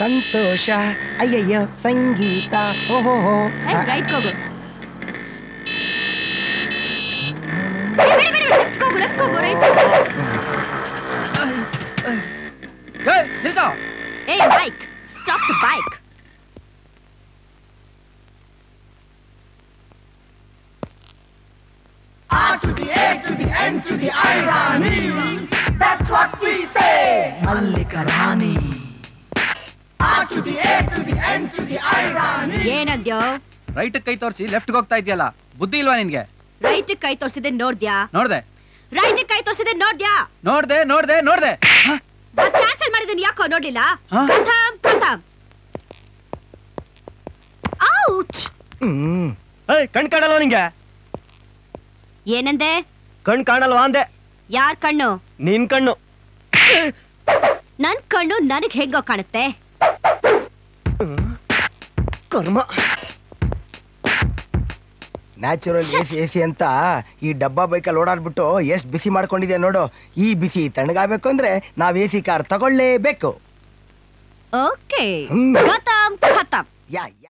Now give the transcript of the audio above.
ಸಂತೋಷ ಅಯ್ಯಯ್ಯೋ ಸಂಗೀತ ಓಹೋ ರೈಟ್ ಹೋಗು ಲೆಫ್ಟ್ ಹೋಗು ಲೆಫ್ಟ್ ಹೋಗು ರೈಟ್ ನಿಲ್ಸೋ ಏ bike stop the bike Mallika Rani ಏನಂದ್ಯೋ ರೈಟ್ ಕೈ ತೋರಿಸಿ ಲೆಫ್ಟ್ ಹೋಗ್ತಾ ಇದೆಯಲ್ಲ ಬುದ್ಧಿ ಇಲ್ವಾ ನಿನ್ಗೆ ರೈಟ್ ಕೈ ತೋರ್ಸಿದೆ ನೋಡ್ದ್ಯಾ ನೋಡ್ದೆ ರೈಟ್ ಕೈ ತೋರ್ಸಿದೆ ನೋಡ್ದ್ಯಾ ನೋಡ್ದೆ ನೋಡ್ದೆ ನೋಡ್ದೆ ಹ? ಕ್ಯಾನ್ಸಲ್ ಮಾಡಿದೀನಿ ಯಾಕೋ ನೋಡ್ಲಿಲ್ಲ ಹಾ? ಕಥಮ್ ಕಥಮ್ ಔಚ್ ಹ್ಮ್ ಏಯ್ ಕಣ್ ಕಾಣಲ್ವಾ ನಿಂಗೆ ಏನಂದೆ ಕಣ್ ಕಾಣಲ್ವಾ ಅಂದೆ ಯಾರ್ ಕಣ್ಣು ನಿನ್ ಕಣ್ಣು ನನ್ ಕಣ್ಣು ನನಗ್ ಹೆಂಗೋ ಕಾಣುತ್ತೆ ಕರ್ಮ natural A C A C ಅಂತ ಈ ಡಬ್ಬಾ ಬೈಕಲ್ಲಿ ಓಡಾಡ್ಬಿಟ್ಟು ಎಷ್ಟು ಬಿಸಿ ಮಾಡ್ಕೊಂಡಿದೆ ನೋಡು ಈ ಬಿಸಿ ತಣ್ಣಗಾಗಬೇಕು ಅಂದ್ರೆ ನಾವ್ ಎ ಸಿ ಕಾರ್ ತಗೊಳ್ಳೇಬೇಕು ಓಕೆ ಹ್ಮ್. ಕಥಮ್ ಕಥಮ್ ಯಾ ಯಾ